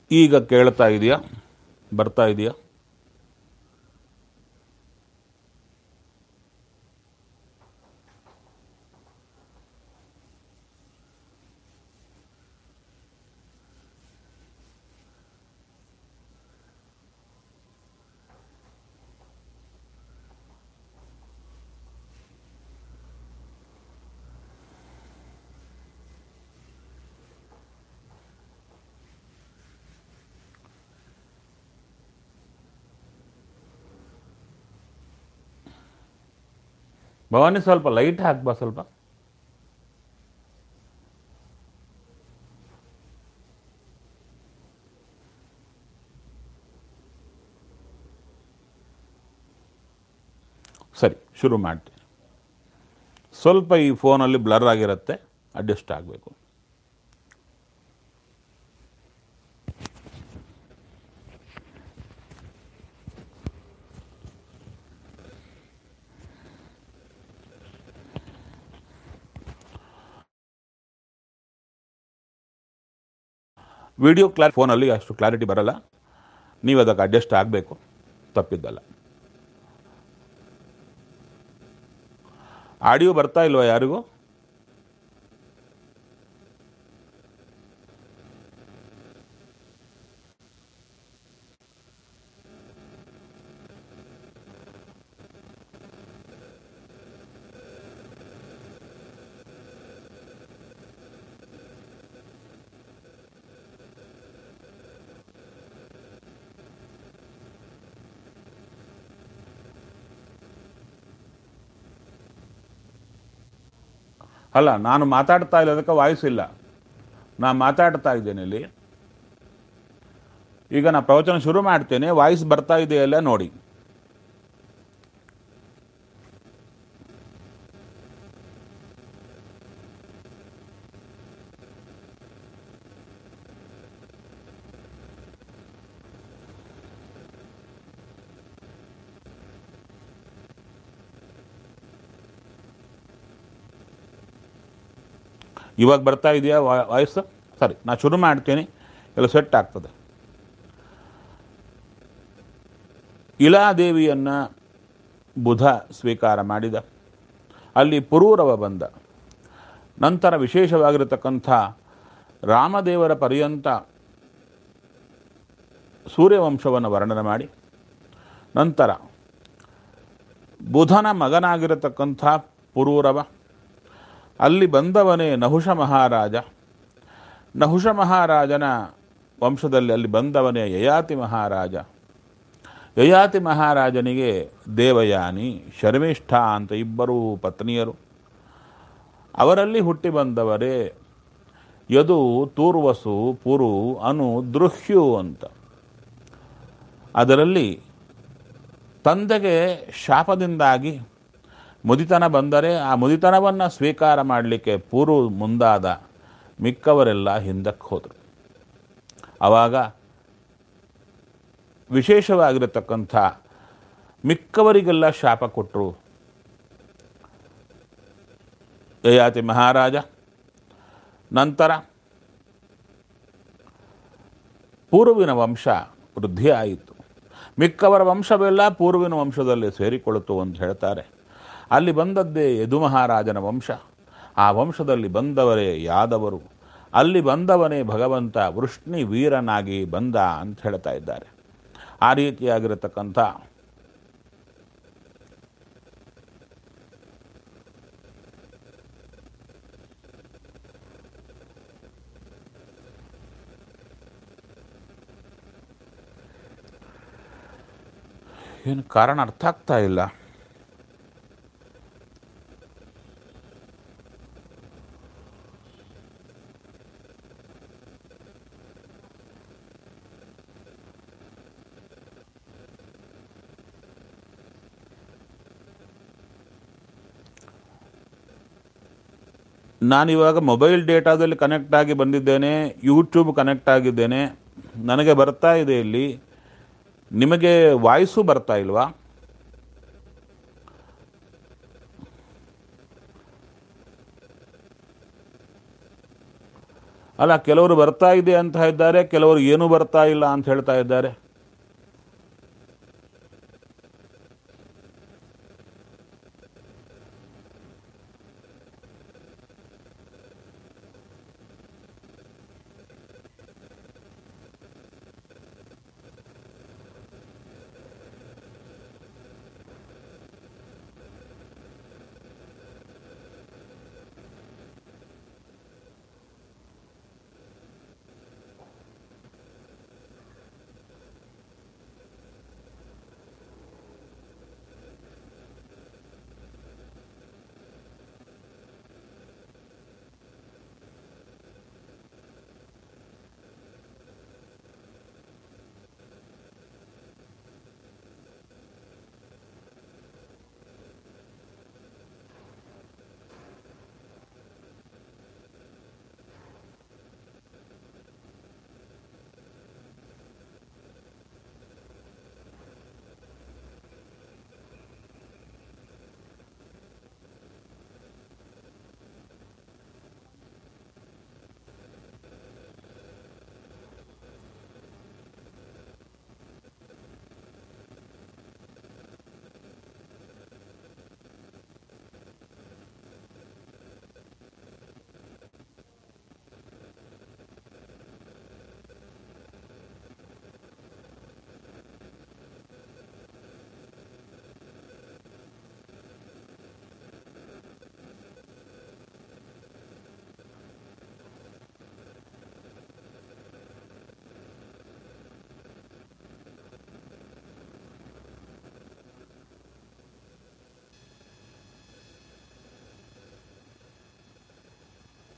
ಈಗ ಕೇಳ್ತಾ ಇದೆಯಾ ಬರ್ತಾ ಇದೆಯಾ ಭವಾನಿ ಸ್ವಲ್ಪ ಲೈಟ್ ಹಾಕ್ಬಾ ಸ್ವಲ್ಪ ಸರಿ ಶುರು ಮಾಡ್ತೀನಿ ಸ್ವಲ್ಪ ಈ ಫೋನಲ್ಲಿ ಬ್ಲರ್ ಆಗಿರುತ್ತೆ ಅಡ್ಜಸ್ಟ್ ಆಗಬೇಕು ವಿಡಿಯೋ ಕ್ಲಾರ್ ಫೋನಲ್ಲಿ ಅಷ್ಟು ಕ್ಲಾರಿಟಿ ಬರಲ್ಲ ನೀವು ಅದಕ್ಕೆ ಅಡ್ಜಸ್ಟ್ ಆಗಬೇಕು ತಪ್ಪಿದ್ದಲ್ಲ ಆಡಿಯೋ ಬರ್ತಾ ಇಲ್ವಾ ಯಾರಿಗೂ ಅಲ್ಲ ನಾನು ಮಾತಾಡ್ತಾ ಇಲ್ಲದಕ್ಕೆ ವಾಯ್ಸ್ ಇಲ್ಲ ನಾನು ಮಾತಾಡ್ತಾ ಇದ್ದೇನೆ ಇಲ್ಲಿ ಈಗ ನಾ ಪ್ರವಚನ ಶುರು ಮಾಡ್ತೇನೆ ವಾಯ್ಸ್ ಬರ್ತಾ ಇದೆಯಲ್ಲ ನೋಡಿ ಇವಾಗ ಬರ್ತಾ ಇದೆಯಾ ವಾಯ್ಸ್ ಸರಿ ನಾ ಶುರು ಮಾಡ್ತೀನಿ ಎಲ್ಲ ಸೆಟ್ ಆಗ್ತದೆ ಇಲಾದೇವಿಯನ್ನು ಬುಧ ಸ್ವೀಕಾರ ಮಾಡಿದ ಅಲ್ಲಿ ಪುರೂರವ ಬಂದ ನಂತರ ವಿಶೇಷವಾಗಿರತಕ್ಕಂಥ ರಾಮದೇವರ ಪರ್ಯಂತ ಸೂರ್ಯವಂಶವನ್ನು ವರ್ಣನೆ ಮಾಡಿ ನಂತರ ಬುಧನ ಮಗನಾಗಿರತಕ್ಕಂಥ ಪುರೂರವ ಅಲ್ಲಿ ಬಂದವನೇ ನಹುಷ ಮಹಾರಾಜ ನಹುಷ ಮಹಾರಾಜನ ವಂಶದಲ್ಲಿ ಅಲ್ಲಿ ಬಂದವನೇ ಯಯಾತಿ ಮಹಾರಾಜ ಯಯಾತಿ ಮಹಾರಾಜನಿಗೆ ದೇವಯಾನಿ ಶರ್ಮಿಷ್ಠ ಅಂತ ಇಬ್ಬರು ಪತ್ನಿಯರು ಅವರಲ್ಲಿ ಹುಟ್ಟಿ ಬಂದವರೇ ಯದು ತೂರ್ವಸು ಪುರು ಅನು ದೃಹ್ಯು ಅಂತ ಅದರಲ್ಲಿ ತಂದೆಗೆ ಶಾಪದಿಂದಾಗಿ ಮುದಿತನ ಬಂದರೆ ಆ ಮುದಿತನವನ್ನು ಸ್ವೀಕಾರ ಮಾಡಲಿಕ್ಕೆ ಪೂರ್ವ ಮುಂದಾದ ಮಿಕ್ಕವರೆಲ್ಲ ಹಿಂದಕ್ಕೆ ಹೋದರು ಆವಾಗ ವಿಶೇಷವಾಗಿರತಕ್ಕಂಥ ಮಿಕ್ಕವರಿಗೆಲ್ಲ ಶಾಪ ಕೊಟ್ಟರು ಯಯಾತಿ ಮಹಾರಾಜ ನಂತರ ಪೂರ್ವಿನ ವಂಶ ವೃದ್ಧಿ ಆಯಿತು ಮಿಕ್ಕವರ ವಂಶವೆಲ್ಲ ಪೂರ್ವಿನ ವಂಶದಲ್ಲಿ ಸೇರಿಕೊಳ್ಳುತ್ತು ಅಂತ ಹೇಳ್ತಾರೆ ಅಲ್ಲಿ ಬಂದದ್ದೇ ಯದು ಮಹಾರಾಜನ ವಂಶ ಆ ವಂಶದಲ್ಲಿ ಬಂದವರೇ ಯಾದವರು ಅಲ್ಲಿ ಬಂದವನೇ ಭಗವಂತ ವೃಷ್ಣಿ ವೀರನಾಗಿ ಬಂದ ಅಂತ ಹೇಳ್ತಾ ಇದ್ದಾರೆ ಆ ರೀತಿಯಾಗಿರತಕ್ಕಂಥ ಏನು ಕಾರಣ ಅರ್ಥ ಆಗ್ತಾ ಇಲ್ಲ ನಾನಿವಾಗ ಮೊಬೈಲ್ ಡೇಟಾದಲ್ಲಿ ಕನೆಕ್ಟ್ ಆಗಿ ಬಂದಿದ್ದೇನೆ ಯೂಟ್ಯೂಬ್ ಕನೆಕ್ಟ್ ಆಗಿದ್ದೇನೆ ನನಗೆ ಬರ್ತಾ ಇದೆ ಇಲ್ಲಿ ನಿಮಗೆ ವಾಯ್ಸು ಬರ್ತಾ ಇಲ್ವಾ ಅಲ್ಲ ಕೆಲವರು ಬರ್ತಾ ಇದೆ ಅಂತ ಇದ್ದಾರೆ ಕೆಲವರು ಏನೂ ಬರ್ತಾ ಇಲ್ಲ ಅಂತ ಹೇಳ್ತಾ ಇದ್ದಾರೆ